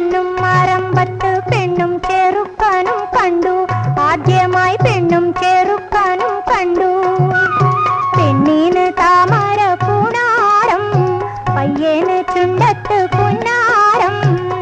പൊന്നും മരമ്പത്ത് പെണ്ണും ചെറുക്കാനും കണ്ടു ആദ്യമായി പെണ്ണും ചെറുക്കാനും കണ്ടു പെണ്ണിന് താമര പൂണാരം പയ്യന് ചുണ്ടത്ത് പുന്നാരം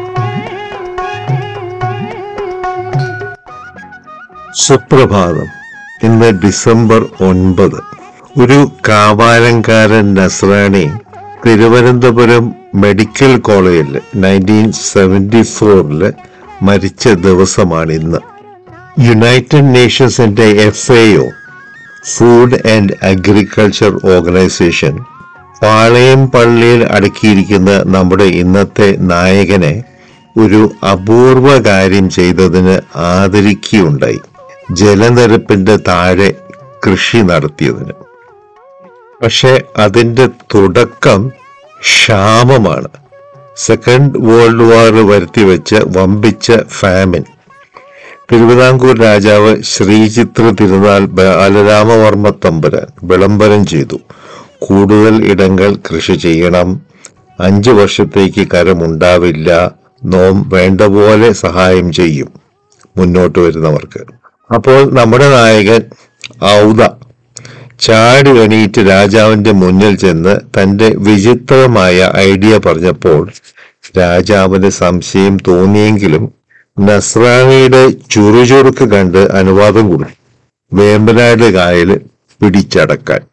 സുപ്രഭാതം ഇന്ന് ഡിസംബർ ഒൻപത് ഒരു കാവാലങ്കാരൻ നസ്രാണി തിരുവനന്തപുരം മെഡിക്കൽ കോളേജിൽ നയൻറ്റീൻ സെവൻറ്റി ഫോറില് മരിച്ച ദിവസമാണ് ഇന്ന് യുണൈറ്റഡ് നേഷൻസിന്റെ F A O food and agriculture organisation Palayam പള്ളിയിൽ അടക്കിയിരിക്കുന്ന നമ്മുടെ ഇന്നത്തെ നായകനെ ഒരു അപൂർവ കാര്യം ചെയ്തതിന് ആദരിക്കുകയുണ്ടായി ജലനിരപ്പിന്റെ താഴെ കൃഷി നടത്തിയതിന് പക്ഷെ അതിന്റെ തുടക്കം ക്ഷാമമാണ് സെക്കൻഡ് വേൾഡ് വാർ വരുത്തിവെച്ച വമ്പിച്ച ഫാമിൻ തിരുവിതാംകൂർ രാജാവ് ശ്രീചിത്ര തിരുനാൾ ബാലരാമവർമ്മ തമ്പുരാൻ വിളംബരം ചെയ്തു കൂടുതൽ ഇടങ്ങൾ കൃഷി ചെയ്യണം അഞ്ചു വർഷത്തേക്ക് കരമുണ്ടാവില്ല നോം വേണ്ട പോലെ സഹായം ചെയ്യും മുന്നോട്ട് വരുന്നവർക്ക് അപ്പോൾ നമ്മുടെ നായകൻ ഔദ ചാടി എണീറ്റ് രാജാവിന്റെ മുന്നിൽ ചെന്ന് തന്റെ വിചിത്രമായ ഐഡിയ പറഞ്ഞപ്പോൾ രാജാവിന് സംശയം തോന്നിയെങ്കിലും നസ്രാണിയുടെ ചുറുചുറുക്ക് കണ്ട് അനുവാദം കൊടുത്തു വേമ്പനാട് കായൽ പിടിച്ചടക്കാൻ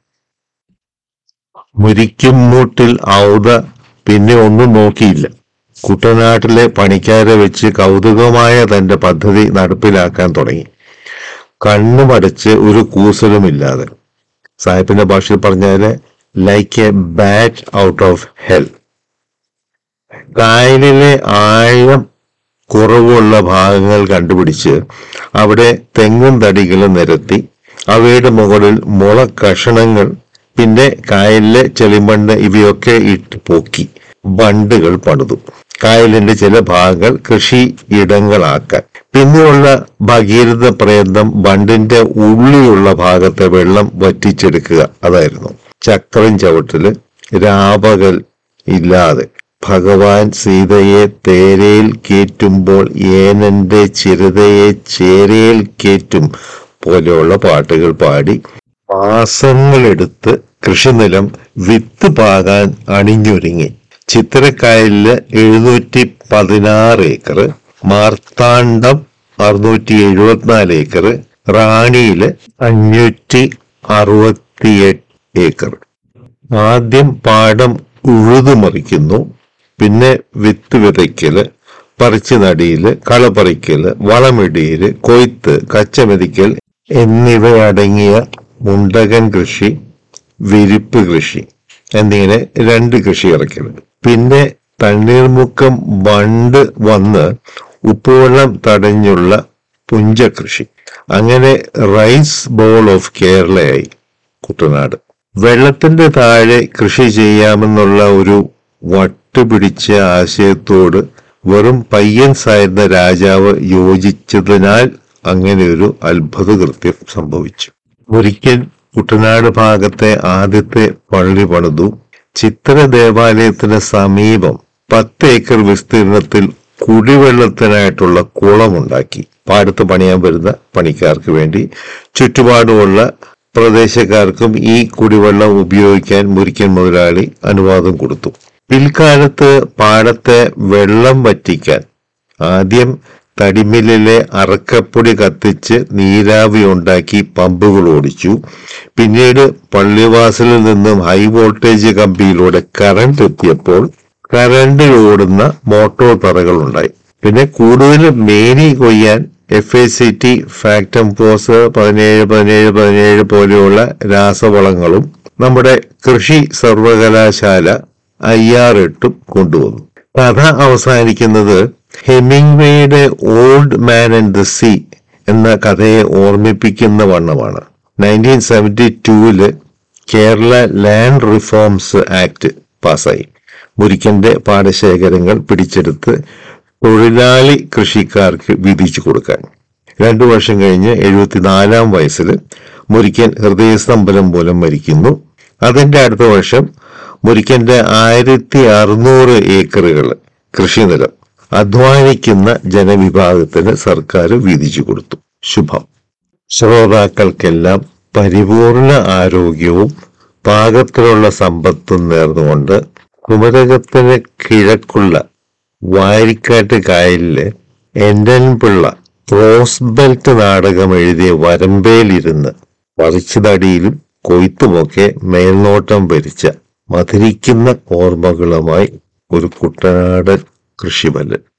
മുരിക്കുംമൂട്ടിൽ ഔദ പിന്നെ ഒന്നും നോക്കിയില്ല കുട്ടനാട്ടിലെ പണിക്കാരെ വെച്ച് കൗതുകമായ തന്റെ പദ്ധതി നടപ്പിലാക്കാൻ തുടങ്ങി കണ്ണുമടച്ച് ഒരു കൂസലുമില്ലാതെ സാഹിബിന്റെ ഭാഷയിൽ പറഞ്ഞാല് like a bat out of hell കായലിലെ ആഴം കുറവുള്ള ഭാഗങ്ങൾ കണ്ടുപിടിച്ച് അവിടെ തെങ്ങും തടികളും നിരത്തി അവയുടെ മുകളിൽ മുള കഷണങ്ങൾ പിന്നെ കായലിലെ ചെളിമണ്ണ് ഇവയൊക്കെ ഇട്ട് പൊക്കി ബണ്ടുകൾ പണിതു കായലിന്റെ ചില ഭാഗങ്ങൾ കൃഷി ഇടങ്ങളാക്കാൻ പിന്നെയുള്ള ഭഗീരഥ പ്രയത്നം ബണ്ടിന്റെ ഉള്ളിലുള്ള ഭാഗത്തെ വെള്ളം വറ്റിച്ചെടുക്കുക അതായിരുന്നു ചക്രം ചവിട്ടല് രാപകൽ ഇല്ലാതെ ഭഗവാൻ സീതയെ തേരയിൽ കേറ്റുമ്പോൾ ഏനന്റെ ചിരതയെ ചേരയിൽ കേറ്റും പോലെയുള്ള പാട്ടുകൾ പാടി മാസങ്ങളെടുത്ത് കൃഷിനിലം വിത്ത് പാകാൻ അണിഞ്ഞൊരുങ്ങി ചിത്രക്കായലില് എഴുന്നൂറ്റി പതിനാറ് ഏക്കർ മാർത്താണ്ഡം അറുന്നൂറ്റി എഴുപത്തിനാല് ഏക്കർ റാണിയില് അഞ്ഞൂറ്റി അറുപത്തിയെട്ട് ഏക്കർ ആദ്യം പാടം ഉഴുതുമറിക്കുന്നു പിന്നെ വിത്ത് വിതയ്ക്കല് പറിച്ചു നടിയില് കളപറിക്കല് വളമിടിയില് കൊയ്ത്ത് കച്ചമെതിക്കൽ എന്നിവയടങ്ങിയ മുണ്ടകൻ കൃഷി വിരിപ്പ് കൃഷി എന്നിങ്ങനെ രണ്ട് കൃഷി ഇറക്കല് പിന്നെ തണ്ണീർമുക്കം ബണ്ട് വന്ന് ഉപ്പുവെള്ളം തടഞ്ഞുള്ള പുഞ്ചകൃഷി അങ്ങനെ റൈസ് ബോൾ ഓഫ് കേരളയായി കുട്ടനാട് വെള്ളത്തിന്റെ താഴെ കൃഷി ചെയ്യാമെന്നുള്ള ഒരു വട്ടുപിടിച്ച ആശയത്തോട് വെറും പയ്യൻസായിരുന്ന രാജാവ് യോജിച്ചതിനാൽ അങ്ങനെ ഒരു അത്ഭുത കൃത്യം സംഭവിച്ചു ഒരിക്കൽ കുട്ടനാട് ഭാഗത്തെ ആദ്യത്തെ പള്ളി പണിതു ചിത്ര ദേവാലയത്തിന് സമീപം പത്ത് ഏക്കർ വിസ്തീർണത്തിൽ കുടിവെള്ളത്തിനായിട്ടുള്ള കുളമുണ്ടാക്കി പാടത്ത് പണിയാൻ വരുന്ന പണിക്കാർക്ക് വേണ്ടി ചുറ്റുപാടുമുള്ള പ്രദേശക്കാർക്കും ഈ കുടിവെള്ളം ഉപയോഗിക്കാൻ മുരിക്കൻ മുതലാളി അനുവാദം കൊടുത്തു പിൽക്കാലത്ത് പാടത്തെ വെള്ളം വറ്റിക്കാൻ ആദ്യം തടിമില്ലിലെ അറക്കപ്പൊടി കത്തിച്ച് നീരാവി ഉണ്ടാക്കി പമ്പുകൾ ഓടിച്ചു പിന്നീട് പള്ളിവാസലിൽ നിന്നും ഹൈ വോൾട്ടേജ് കമ്പിയിലൂടെ കറണ്ട് എത്തിയപ്പോൾ കറണ്ടിൽ ഓടുന്ന മോട്ടോർ തറകൾ ഉണ്ടായി പിന്നെ കൂടുതൽ മേനി കൊയ്യാൻ F A C T Factamfos പതിനേഴ് പതിനേഴ് പതിനേഴ് പോലെയുള്ള രാസവളങ്ങളും നമ്മുടെ കൃഷി സർവകലാശാല ഐ ആർ എട്ടും കൊണ്ടുവന്നു കഥ അവസാനിക്കുന്നത് ഹെമിംഗ്വേയുടെ old man and the sea എന്ന കഥയെ ഓർമ്മിപ്പിക്കുന്ന വണ്ണമാണ് നയൻറ്റീൻ സെവൻറ്റി ടൂവില് കേരള ലാൻഡ് റിഫോംസ് ആക്ട് പാസ്സായി മുരിക്കന്റെ പാടശേഖരങ്ങൾ പിടിച്ചെടുത്ത് തൊഴിലാളി കൃഷിക്കാർക്ക് വീതിച്ചു കൊടുക്കാൻ രണ്ടു വർഷം കഴിഞ്ഞ് എഴുപത്തിനാലാം വയസ്സിൽ മുരിക്കൻ ഹൃദയസ്തംഭനം മൂലം മരിക്കുന്നു അതിന്റെ അടുത്ത വർഷം മുരിക്കന്റെ ആയിരത്തി അറുന്നൂറ് ഏക്കറുകൾ കൃഷിനിലം അധ്വാനിക്കുന്ന ജനവിഭാഗത്തിന് സർക്കാർ വീതിച്ചു കൊടുത്തു ശുഭം ശ്രോതാക്കൾക്കെല്ലാം പരിപൂർണ ആരോഗ്യവും പാകത്തിലുള്ള സമ്പത്തും നേർന്നുകൊണ്ട് കുമരകത്തിന് കിഴക്കുള്ള വാരിക്കാട്ട് കായലിലെ എൻഡൻപിള്ള റോസ് ബെൽറ്റ് നാടകം എഴുതിയ വരമ്പയിലിരുന്ന് പറിച്ചുതടിയിലും കൊയ്ത്തുമൊക്കെ മേൽനോട്ടം ഭരിച്ച മധുരിക്കുന്ന ഓർമ്മകളുമായി ഒരു കുട്ടനാടൻ കൃഷിവല്ലൻ